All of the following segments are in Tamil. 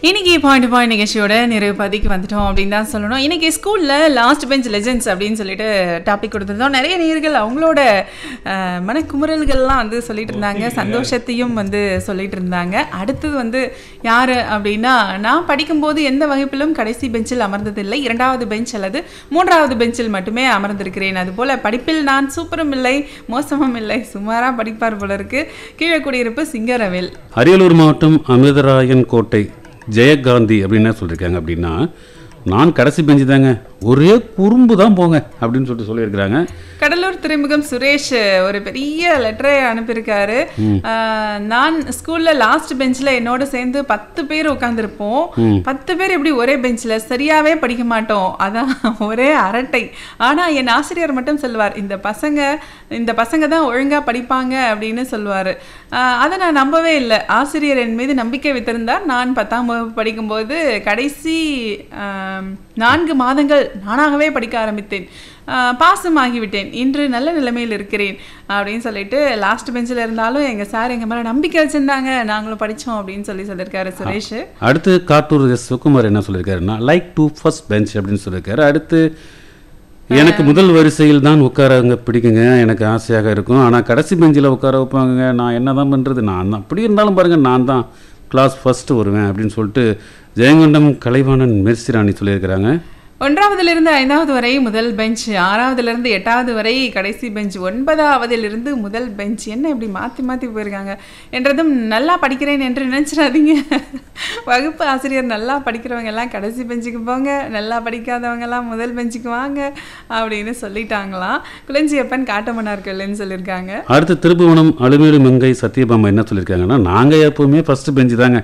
இன்னைக்கு பாயிண்ட் பாயிண்ட் நிகழ்ச்சியோட நிறைவு பதிக்கு வந்துட்டோம் அப்படின்னு தான் சொல்லணும் இன்னைக்கு ஸ்கூல்ல லாஸ்ட் பெஞ்ச் லெஜெண்ட்ஸ் அப்படின்னு சொல்லிட்டு டாபிக் கொடுத்துருந்தோம் நிறைய நேர்கள் அவங்களோட அஹ், மனக்குமுறல்கள்லாம் வந்து சொல்லிட்டு இருந்தாங்க சந்தோஷத்தையும் வந்து சொல்லிட்டு இருந்தாங்க அடுத்தது வந்து யாரு அப்படின்னா நான் படிக்கும்போது எந்த வகுப்பிலும் கடைசி பெஞ்சில் அமர்ந்ததில்லை இரண்டாவது பெஞ்ச் அல்லது மூன்றாவது பெஞ்சில் மட்டுமே அமர்ந்திருக்கிறேன் அதுபோல படிப்பில் நான் சூப்பரும் இல்லை மோசமும் இல்லை சுமாரா படிப்பார் போல இருக்கு கீழே குடியிருப்பு சிங்கரவேல் அரியலூர் மாவட்டம் அமிர்தராயன் கோட்டை ஜெயகாந்தி அப்படின்னு என்ன சொல்லியிருக்காங்க அப்படின்னா நான் கடைசி பெஞ்சு தாங்க ஒரே குறும்பு தான் போங்க அப்படின்னு சொல்லிட்டு சொல்லியிருக்கிறாங்க கடலூர் துறைமுகம் சுரேஷ் ஒரு பெரிய லெட்டரை அனுப்பியிருக்காரு ஆஹ், நான் ஸ்கூல்ல லாஸ்ட் பெஞ்ச்ல என்னோட சேர்ந்து பத்து பேர் உட்காந்துருப்போம் பத்து பேர் இப்படி ஒரே பெஞ்ச்ல சரியாவே படிக்க மாட்டோம் அதான் ஒரே அரட்டை ஆனா என் ஆசிரியர் மட்டும் சொல்லுவார் இந்த பசங்க இந்த பசங்க தான் ஒழுங்கா படிப்பாங்க அப்படின்னு சொல்லுவாரு ஆஹ், அதை நான் நம்பவே இல்லை ஆசிரியர் என் மீது நம்பிக்கை வைத்திருந்தார் நான் பத்தாம் வகுப்பு படிக்கும்போது கடைசி ஆம், நான்கு மாதங்கள் நானாகவே படிக்க ஆரம்பித்தேன் ஆஹ், பாசம் ஆகிவிட்டேன் இன்று நல்ல நிலைமையில் இருக்கிறேன் அப்படின்னு சொல்லிட்டு லாஸ்ட் பெஞ்சில் இருந்தாலும் எங்க சார் எங்க மேல நம்பிக்கை வச்சிருந்தாங்க நாங்களும் படிச்சோம் அப்படின்னு சொல்லி சொல்லியிருக்காரு சுரேஷ் அடுத்து காட்டூர் எஸ் சுகுமார் என்ன சொல்லியிருக்காருன்னா லைக் டு ஃபர்ஸ்ட் பெஞ்ச் அப்படின்னு சொல்லியிருக்காரு அடுத்து எனக்கு முதல் வரிசையில் தான் உட்காரவங்க பிடிக்குங்க எனக்கு ஆசையாக இருக்கும் ஆனால் கடைசி பெஞ்சில் உட்கார வைப்பாங்க நான் என்ன தான் பண்ணுறது நான் தான் அப்படி இருந்தாலும் பாருங்கள் நான் தான் கிளாஸ் ஃபஸ்ட்டு வருவேன் அப்படின்னு சொல்லிட்டு ஜெயங்கொண்டம் கலைவாணன் மெர்சிராணி சொல்லியிருக்கிறாங்க ஒன்றாவதுல இருந்து ஐந்தாவது வரை முதல் பெஞ்ச் ஆறாவதுல இருந்து எட்டாவது வரை கடைசி பெஞ்ச் ஒன்பதாவதிலிருந்து முதல் பெஞ்ச் என்ன இப்படி மாத்தி மாத்தி போயிருக்காங்க என்றதும் நல்லா படிக்கிறேன் என்று நினைச்சிடாதீங்க வகுப்பு ஆசிரியர் நல்லா படிக்கிறவங்க எல்லாம் கடைசி பெஞ்சுக்கு போங்க நல்லா படிக்காதவங்க எல்லாம் முதல் பெஞ்சுக்கு வாங்க அப்படின்னு சொல்லிட்டாங்களாம் குளஞ்சியப்பன் காட்டமன்னார்கள்னு சொல்லியிருக்காங்க அடுத்து திருப்புவனம் அலுமேலு மங்கை சத்யபாமா என்ன சொல்லியிருக்காங்கன்னா நாங்கள் எப்போவுமே ஃபஸ்ட்டு பெஞ்சு தாங்க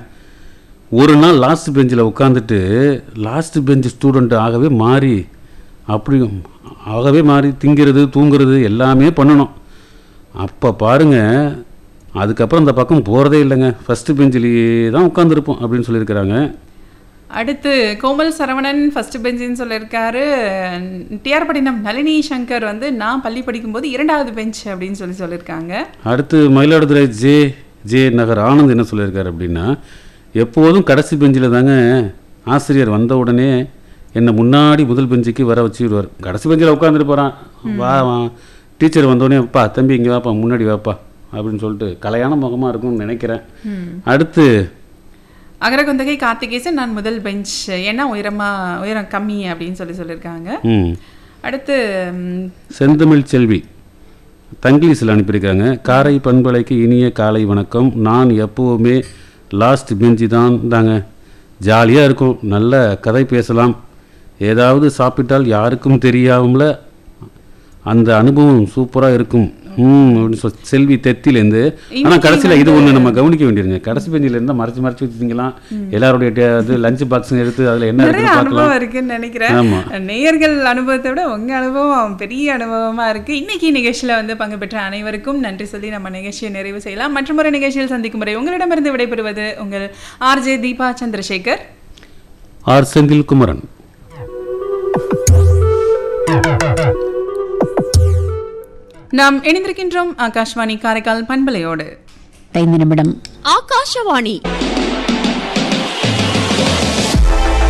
ஒரு நாள் லாஸ்ட் பெஞ்சில் உட்காந்துட்டு லாஸ்ட் பெஞ்ச் ஸ்டூடெண்ட் ஆகவே மாறி அப்படி ஆகவே மாறி திங்கிறது தூங்குறது எல்லாமே பண்ணணும் அப்போ பாருங்க அதுக்கப்புறம் இந்த பக்கம் போகிறதே இல்லைங்க ஃபஸ்ட்டு பெஞ்சிலேயே தான் உட்காந்துருப்போம் அப்படின்னு சொல்லியிருக்கிறாங்க அடுத்து கோமல் சரவணன் ஃபர்ஸ்ட் பெஞ்சுன்னு சொல்லியிருக்காரு டிஆர் படினம் நளினி சங்கர் வந்து நான் பள்ளி படிக்கும்போது இரண்டாவது பெஞ்ச் அப்படின்னு சொல்லி சொல்லியிருக்காங்க அடுத்து மயிலாடுதுறை ஜே ஜே நகர் ஆனந்த் என்ன சொல்லியிருக்காரு அப்படின்னா எப்போதும் கடைசி பெஞ்சில் தாங்க ஆசிரியர் வந்த உடனே என்னை முன்னாடி முதல் பெஞ்சுக்கு வர வச்சுடுவார் கடைசி பெஞ்சில் உட்காந்துட்டு போகிறான் வா வா டீச்சர் வந்தோடனே அப்பா தம்பி இங்கே வாப்பா முன்னாடி வாப்பா அப்படின்னு சொல்லிட்டு கலையான முகமாக இருக்கும்னு நினைக்கிறேன் அடுத்து அகரகுந்தகை கார்த்திகேசன் நான் முதல் பெஞ்ச் ஏன்னா உயரமா உயரம் கம்மி அப்படின்னு சொல்லி சொல்லியிருக்காங்க ம் அடுத்து ம், செந்தமிழ் செல்வி தங்கிலீஷில் அனுப்பியிருக்காங்க காரை பண்பலைக்கு இனிய காலை வணக்கம் நான் எப்போவுமே லாஸ்ட் பெஞ்சு தான் தாங்க ஜாலியாக இருக்கும் நல்ல கதை பேசலாம் ஏதாவது சாப்பிட்டால் யாருக்கும் தெரியாமல அந்த அனுபவம் சூப்பராக இருக்கும் ம் அப்படின்னு சொல்லி செல்வி தெத்திலேருந்து ஆனால் கடைசியில் இது ஒன்று நம்ம கவனிக்க வேண்டியதுங்க கடைசி பெஞ்சில் இருந்தால் மறைச்சு மறைச்சு வச்சுருந்தீங்களாம் எல்லாருடைய டே- இது லஞ்ச் பாக்ஸ் எடுத்து அதில் என்ன நிறைய இருக்குன்னு பார்க்கலாம் அனுபவம் இருக்குன்னு நினைக்கிறேன் ஆமா. நேயர்கள் அனுபவத்தை விட உங்க அனுபவம் பெரிய அனுபவமா இருக்கு இன்னைக்கு நிகழ்ச்சியில வந்து பங்கு பெற்ற அனைவருக்கும் நன்றி சொல்லி நம்ம நிகழ்ச்சியை நிறைவு செய்யலாம் மற்றொரு நிகழ்ச்சியில் சந்திக்கும் வரை உங்களிடமிருந்து விடைபெறுவது உங்கள் ஆர்ஜே தீபா சந்திரசேகர் ஆர் செந்தில் குமரன் நாம் இணைந்திருக்கின்றோம் ஆகாஷ்வாணி காரைக்கால் பண்பலையோடு ஐந்து நிமிடம் ஆகாஷவாணி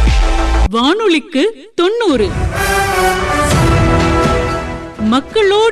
வானொலிக்கு தொண்ணூறு மக்களோடு